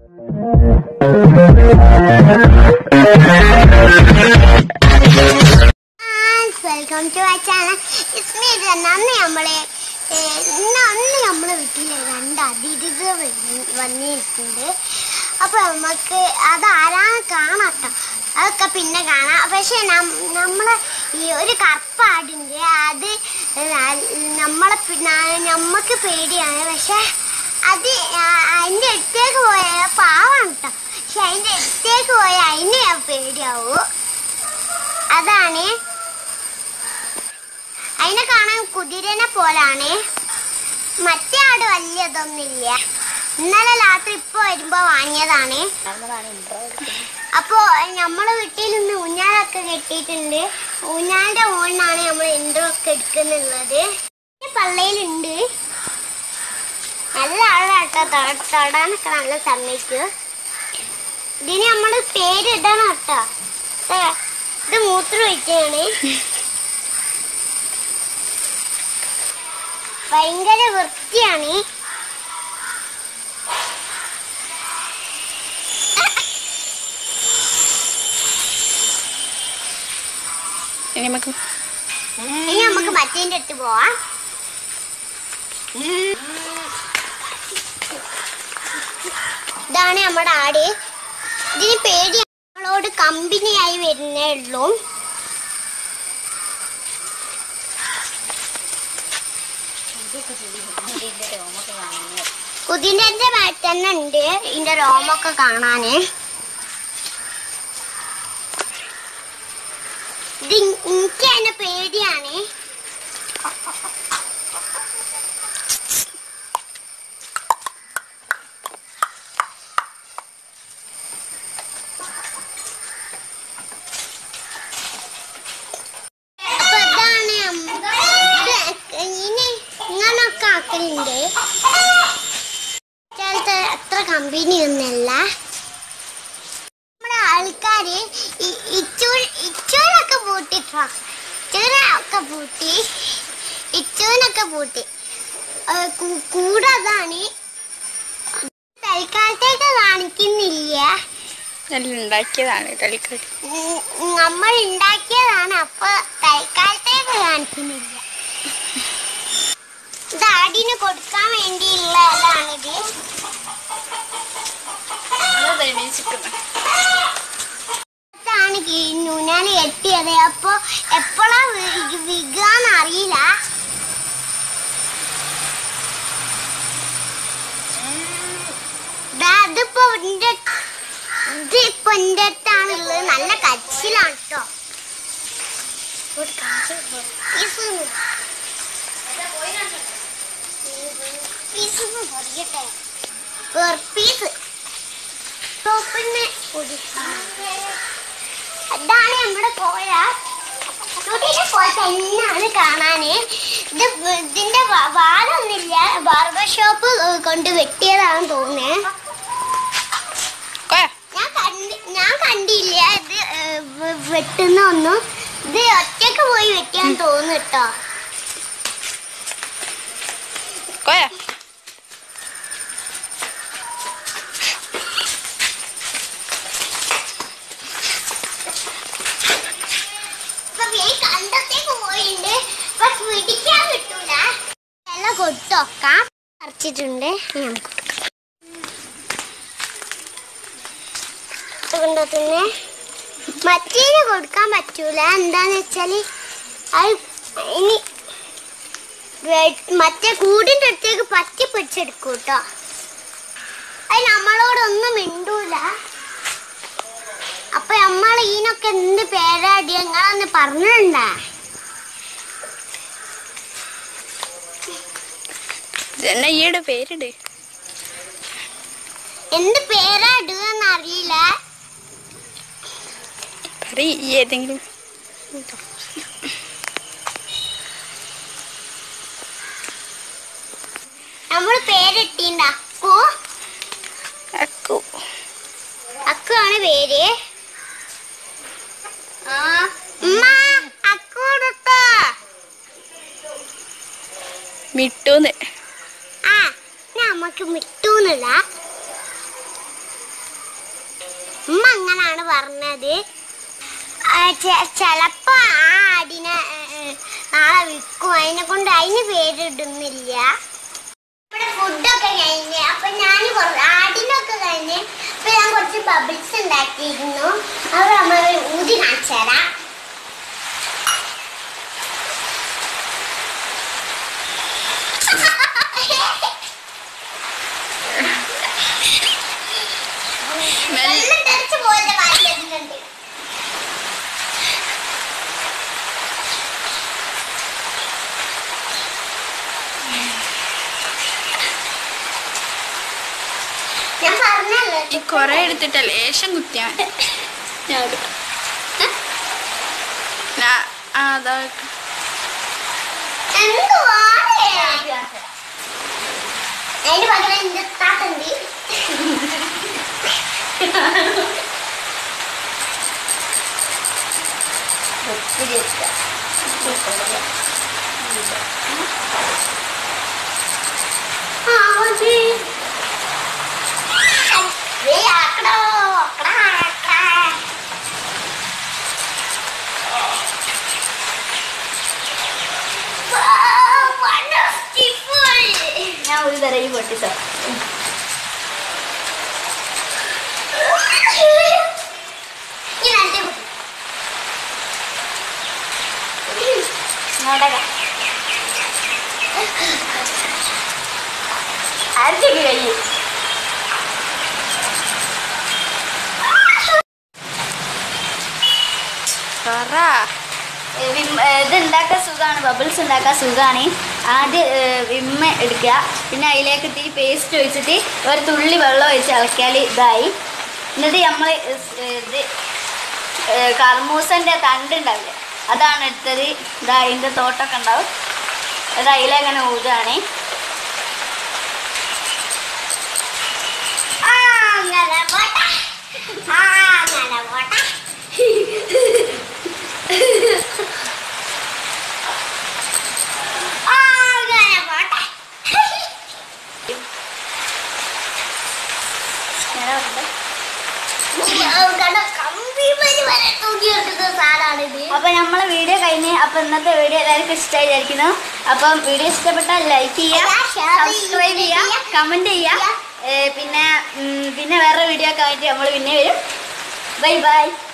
Welcome to ആ channel ഇസ്മി അന്ന് നമ്മളെ ഏഹ്, ഇന്ന് അന്ന് നമ്മളെ വീട്ടിൽ രണ്ട് അതിഥികൾ വന്ന് വന്നിട്ടുണ്ട് അപ്പൊ നമുക്ക് അത് ആരാന്ന് കാണാട്ടോ അതൊക്കെ പിന്നെ കാണാം പക്ഷെ നം- നമ്മളെ ഈ ഒരു കറുപ്പാടുണ്ട് അത് ന- നമ്മളെ പി- ന- നമ്മക്ക് പേടിയാണ് പക്ഷെ അത് ആ- അതിന്റെ അടുത്തേക്ക് പോയ പാവാണ് കേട്ടോ പക്ഷെ അതിന്റെ അടുത്തേക്ക് പോയ അതിന് ഞാൻ പേടിയാവൂ അതാണ് അതിനെ കാണാൻ കുതിരനെ പോലാണ് മറ്റേ ആട് വലിയതൊന്നുമില്ല ഇന്നലെ രാത്രി ഇപ്പൊ വരുമ്പോ വാങ്ങിയതാണ് അപ്പോ നമ്മളെ വീട്ടിൽ നിന്ന് ഊഞ്ഞാലൊക്കെ കെട്ടിയിട്ടുണ്ട് ഊഞ്ഞാലിന്റെ മുകളിലാണ് നമ്മൾ ഇൻട്രോ ഒക്കെ എടുക്കുന്നുള്ളത് ഈ പള്ളയിലുണ്ട് നല്ല ആളാട്ടോ തൊ- തൊടാനൊക്കെ നല്ല സമ്മതിക്കും ഇതിന് നമ്മള് പേരിടണം കേട്ടോ ദേ, ഇത് മൂത്രം ഒഴിക്കുകയാണ് ഭയങ്കര വൃത്തിയാണ് ഇനി നമുക്ക് ഇനി നമുക്ക് മറ്റേന്റെ അടുത്ത് പോവാം ഇതാണ് നമ്മുടെ ആട് ഇതിന് പേടി നമ്മളോട് കമ്പനിയായി വരുന്നേ ഉള്ളൂ കുതിരന്റെ മേൽ തന്നെ ഉണ്ട് ഇതിന്റെ രോമൊക്കെ കാണാന് ഇത് എനിക്ക് അതിന്റെ പേടിയാണ് അപ്പൊ ഇതാണ് അമ്മ- ഇത് ഇനി ഇങ്ങനൊക്കെ ആക്കലുണ്ട് ചിലത്തെ അത്ര കമ്പനി ഒന്നല്ല നമ്മുടെ ആൾക്കാര് ഈ- ഇച്ചൂർ ഇച്ചൂരൊക്കെ പൂട്ടിട്ടോ ഇച്ചൂരൊക്കെ പൂട്ടി ഇച്ചൂനൊക്കെ പൂട്ടി ഏ, കൂ- കൂടതാണ് തൽക്കാലത്തേക്ക് കാണിക്കുന്നില്ല എല്ലാം ഉണ്ടാക്കിയതാണ് കളിക്കളി ഉം, നമ്മൾ ഉണ്ടാക്കിയതാണ് അപ്പൊ തൽക്കാലത്തേക്ക് കാണിക്കുന്നില്ല ഇത് ആടിന് കൊടുക്കാൻ വേണ്ടിയുള്ളതാണിത് ാണ് നൂനാല് കെട്ടിയത് അപ്പൊ എപ്പോഴാ വിഗാന്ന് അറിയില്ല ദാ ഇതിപ്പോ എന്റെ ഇത് ഇപ്പൊ എന്റെ അടുത്താണുള്ളത് നല്ല കച്ചിലാണ് കേട്ടോ പീസ് അതാണ് നമ്മുടെ കോഴ കുട്ടിയുടെ കോഴ തന്നെയാണ് കാണാന് ഇത് ഇതിന്റെ വ- വാലൊന്നുമില്ല ബാർബർ ഷോപ്പ് കൊണ്ട് വെട്ടിയതാണെന്ന് തോന്നുന്നേ കോയ ഞാൻ കണ്ടി ഞാൻ കണ്ടില്ല ഇത് ഏഹ്, വെ- വെട്ടുന്ന ഒന്നും ഇത് ഒറ്റക്ക് പോയി വെട്ടിയാന്ന് തോന്നുന്നു കേട്ടോ കോയ ഇപ്പൊ ഈ കണ്ടത്തേക്ക് പോയിണ്ട് പക്ഷെ പിടിക്കാൻ കിട്ടൂല എല്ലാം കൊടുത്തോക്കാം പറിച്ചിട്ടുണ്ട് ഇനി നമുക്ക് കൊടുക്കാം. അതുകൊണ്ട് തന്നെ മറ്റേന് കൊടുക്കാൻ പറ്റൂല എന്താന്ന് വെച്ചാല് അത് ഇനി വെ- മറ്റേ കൂടിന്റെ അടുത്തേക്ക് പറ്റി പിടിച്ചെടുക്കും കേട്ടോ അത് നമ്മളോടൊന്നും മിണ്ടൂല അപ്പൊ നമ്മൾ ഈനൊക്കെ എന്ത് പേരാടി ഞങ്ങളൊന്ന് പറഞ്ഞിട്ടുണ്ടാ എന്നാ ഈയുടെ പേരിട് എന്ത് പേരാ ഇടുകയെന്ന് അറിയില്ല പറ ഈ ഏതെങ്കിലും നമ്മൾ പേരിട്ടിണ്ട അക്കു അക്കു അക്കു ആണ് പേര് ആ ഉമ്മ അക്കു കൊടുത്തോ മിട്ടൂന്ന് ആ നമുക്ക് മിട്ടൂന്നില്ല അങ്ങനാണ് പറഞ്ഞത് ആ, ചെ- ചെലപ്പോ ആ ആടിനെ ഏ, ഏ, നാളെ വിൽക്കും അതിനെ കൊണ്ട് അതിന് പേരിടുന്നില്ല ഇവിടെ ഫുഡൊക്കെ കഴിഞ്ഞ് അപ്പൊ ഞാൻ ആടിനൊക്കെ കഴിഞ്ഞ് അപ്പൊ ഞാൻ കുറച്ച് ബബിൾസ് ഉണ്ടാക്കിയിരുന്നു അത് നമ്മൾ ഊതി കാണിച്ചു തരാം വെള്ളം തെറിച്ച് പോലെ വായി വരുന്നുണ്ട് ഞാൻ പറഞ്ഞല്ലോ ഈ കൊറേ എടുത്തിട്ട് ലേശം കുത്തിയാ മതി. ഞാൻ എടുക്കാം. ഞാ- ആ, അതാ എന്തുവാണ് അതിന് പകരം എന്റെ താത്തണ്ട് ആ മതി ദേ ആക്കടോ ആക്കടാ ആക്കടാ Wow, wonderful! ഞാൻ ഒരു തരം ഈ പൊട്ടിച്ചോ ഈ രണ്ട് കുട്ടി. ഇങ്ങോട്ടേക്ക് അരച്ചൊക്കെ കഴിയും പറ ഇത് ഉണ്ടാക്കാൻ സുഖമാണ് ബബിൾസ് ഉണ്ടാക്കാൻ സുഖമാണ് ആദ്യം ഏ, വിമ്മ എടുക്കുക പിന്നെ അതിലേക്ക് ഇത്തിരി പേസ്റ്റ് ഒഴിച്ചിട്ട് ഒരു തുള്ളി വെള്ളം ഒഴിച്ച് ഇളക്കിയാൽ ഇതായി എന്നിട്ട് നമ്മൾ ഇത് ഏ, കർമൂസൻ്റെ തണ്ട് ഉണ്ടാവില്ലേ അതാണ് എടുത്തത് ഇതാ അതിൻ്റെ തോട്ടമൊക്കെ ഉണ്ടാവും അത് അതിലങ്ങനെ ഊതാണ് ആ, അങ്ങനെ പോട്ടെ. ആ, അങ്ങനെ പോട്ടെ. ആ, അങ്ങനെ പോട്ടെ. ഓ, കണ്ടോ, കമ്പി വരി വരെ തൂക്കിയെടുത്ത സാധനമാണിത്. അപ്പൊ നമ്മളെ വീഡിയോ കഴിഞ്ഞ് അപ്പൊ ഇന്നത്തെ വീഡിയോ എല്ലാവർക്കും ഇഷ്ടമായി വിചാരിക്കുന്നു അപ്പം വീഡിയോ ഇഷ്ടപ്പെട്ടാൽ ലൈക്ക് ചെയ്യുക share ചെയ്യുക, സബ്സ്ക്രൈബ് ചെയ്യുക കമന്റ് ചെയ്യുക ഏ, പിന്നെ ഉം, പിന്നെ വേറെ വീഡിയോ ഒക്കെ ആയിട്ട് നമ്മൾ പിന്നെ വരും ബൈ ബൈ